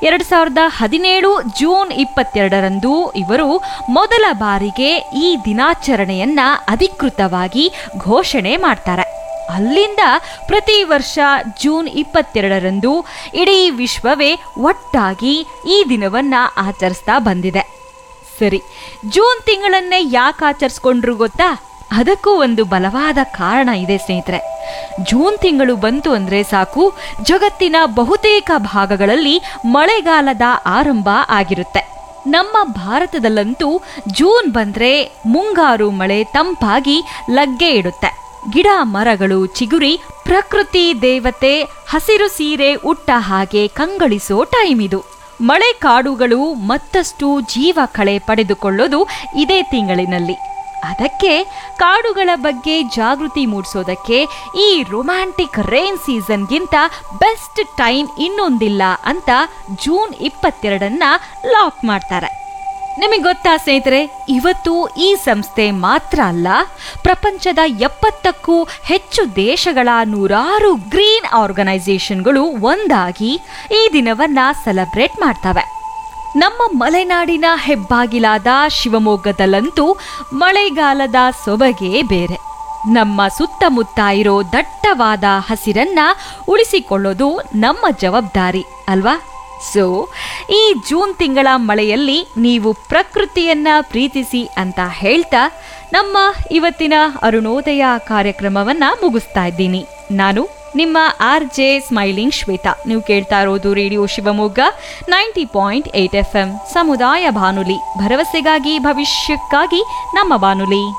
ಎರಡು ಸಾವಿರದ ಹದಿನೇಳು ಜೂನ್ ಇಪ್ಪತ್ತೆರಡರಂದು ಇವರು ಮೊದಲ ಬಾರಿಗೆ ಈ ದಿನಾಚರಣೆಯನ್ನ ಅಧಿಕೃತವಾಗಿ ಘೋಷಣೆ ಮಾಡ್ತಾರೆ ಅಲ್ಲಿಂದ ಪ್ರತಿ ವರ್ಷ ಜೂನ್ ಇಪ್ಪತ್ತೆರಡರಂದು ಇಡೀ ವಿಶ್ವವೇ ಒಟ್ಟಾಗಿ ಈ ದಿನವನ್ನ ಆಚರಿಸ್ತಾ ಬಂದಿದೆ ಸರಿ ಜೂನ್ ತಿಂಗಳನ್ನೇ ಯಾಕೆ ಆಚರಿಸ್ಕೊಂಡ್ರು ಗೊತ್ತಾ ಅದಕ್ಕೂ ಒಂದು ಬಲವಾದ ಕಾರಣ ಇದೆ ಸ್ನೇಹಿತರೆ ಜೂನ್ ತಿಂಗಳು ಬಂತು ಅಂದ್ರೆ ಸಾಕು ಜಗತ್ತಿನ ಬಹುತೇಕ ಭಾಗಗಳಲ್ಲಿ ಮಳೆಗಾಲದ ಆರಂಭ ಆಗಿರುತ್ತೆ ನಮ್ಮ ಭಾರತದಲ್ಲಂತೂ ಜೂನ್ ಬಂದ್ರೆ ಮುಂಗಾರು ಮಳೆ ತಂಪಾಗಿ ಲಗ್ಗೆ ಇಡುತ್ತೆ ಗಿಡ ಮರಗಳು ಚಿಗುರಿ ಪ್ರಕೃತಿ ದೇವತೆ ಹಸಿರು ಸೀರೆ ಉಟ್ಟ ಹಾಗೆ ಕಂಗಳಿಸೋ ಟೈಮ್ ಇದು ಮಳೆ ಕಾಡುಗಳು ಮತ್ತಷ್ಟು ಜೀವ ಕಳೆ ಪಡೆದುಕೊಳ್ಳೋದು ಇದೇ ತಿಂಗಳಿನಲ್ಲಿ ಅದಕ್ಕೆ ಕಾಡುಗಳ ಬಗ್ಗೆ ಜಾಗೃತಿ ಮೂಡಿಸೋದಕ್ಕೆ ಈ ರೊಮ್ಯಾಂಟಿಕ್ ರೈನ್ ಸೀಸನ್ಗಿಂತ ಬೆಸ್ಟ್ ಟೈಮ್ ಇನ್ನೊಂದಿಲ್ಲ ಅಂತ ಜೂನ್ ಇಪ್ಪತ್ತೆರಡನ್ನ ಲಾಕ್ ಮಾಡ್ತಾರೆ ನಿಮಗೆ ಗೊತ್ತಾ ಸ್ನೇಹಿತರೆ ಇವತ್ತು ಈ ಸಂಸ್ಥೆ ಮಾತ್ರ ಅಲ್ಲ ಪ್ರಪಂಚದ ಎಪ್ಪತ್ತಕ್ಕೂ ಹೆಚ್ಚು ದೇಶಗಳ ನೂರಾರು ಗ್ರೀನ್ ಆರ್ಗನೈಸೇಷನ್ಗಳು ಒಂದಾಗಿ ಈ ದಿನವನ್ನ ಸೆಲೆಬ್ರೇಟ್ ಮಾಡ್ತವೆ ನಮ್ಮ ಮಲೆನಾಡಿನ ಹೆಬ್ಬಾಗಿಲಾದ ಶಿವಮೊಗ್ಗದಲ್ಲಂತೂ ಮಳೆಗಾಲದ ಸೊಬಗೇ ಬೇರೆ ನಮ್ಮ ಸುತ್ತಮುತ್ತ ಇರೋ ದಟ್ಟವಾದ ಹಸಿರನ್ನ ಉಳಿಸಿಕೊಳ್ಳೋದು ನಮ್ಮ ಜವಾಬ್ದಾರಿ ಅಲ್ವಾ ಸೊ ಈ ಜೂನ್ ತಿಂಗಳ ಮಳೆಯಲ್ಲಿ ನೀವು ಪ್ರಕೃತಿಯನ್ನ ಪ್ರೀತಿಸಿ ಅಂತ ಹೇಳ್ತಾ ನಮ್ಮ ಇವತ್ತಿನ ಅರುಣೋದಯ ಕಾರ್ಯಕ್ರಮವನ್ನ ಮುಗಿಸ್ತಾ ಇದ್ದೀನಿ ನಾನು ನಿಮ್ಮ ಆರ್ ಜೆ ಸ್ಮೈಲಿಂಗ್ ಶ್ವೇತಾ ನೀವು ಕೇಳ್ತಾ ಇರೋದು radio Shivamogga ninety point eight F M ಸಮುದಾಯ ಬಾನುಲಿ ಭರವಸೆಗಾಗಿ ಭವಿಷ್ಯಕ್ಕಾಗಿ ನಮ್ಮ ಬಾನುಲಿ